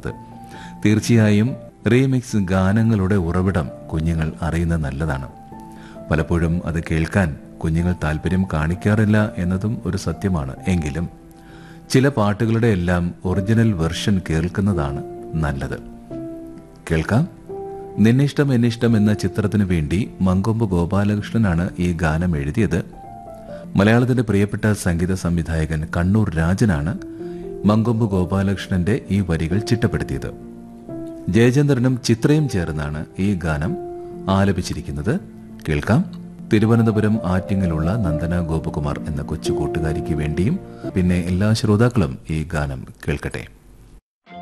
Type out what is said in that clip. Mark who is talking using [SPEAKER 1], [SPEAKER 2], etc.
[SPEAKER 1] കേൾക്കുന്നത് തീർച്ചയായും റീമിക്സ് ഗാനങ്ങളുടെ ഉറവിടം കുഞ്ഞുങ്ങൾ അറിയുന്നത് നല്ലതാണ് പലപ്പോഴും അത് കേൾക്കാൻ കുഞ്ഞുങ്ങൾ താല്പര്യം കാണിക്കാറില്ല എന്നതും ഒരു സത്യമാണ് എങ്കിലും ചില പാട്ടുകളുടെ എല്ലാം ഒറിജിനൽ വെർഷൻ കേൾക്കുന്നതാണ് നല്ലത് കേൾക്കാം നിന്നിഷ്ടം എന്നിഷ്ടം എന്ന ചിത്രത്തിനു വേണ്ടി മങ്കൊമ്പ് ഗോപാലകൃഷ്ണനാണ് ഈ ഗാനം എഴുതിയത് മലയാളത്തിന്റെ പ്രിയപ്പെട്ട സംഗീത സംവിധായകൻ കണ്ണൂർ രാജനാണ് മങ്കൊമ്പ് ഗോപാലകൃഷ്ണന്റെ ഈ വരികൾ ചിട്ടപ്പെടുത്തിയത് ജയചന്ദ്രനും ചിത്രയും ചേർന്നാണ് ഈ ഗാനം ആലപിച്ചിരിക്കുന്നത് കേൾക്കാം തിരുവനന്തപുരം ആറ്റിങ്ങിലുള്ള നന്ദന ഗോപകുമാർ എന്ന കൊച്ചു കൂട്ടുകാരിക്ക് വേണ്ടിയും പിന്നെ എല്ലാ ശ്രോതാക്കളും ഈ ഗാനം കേൾക്കട്ടെ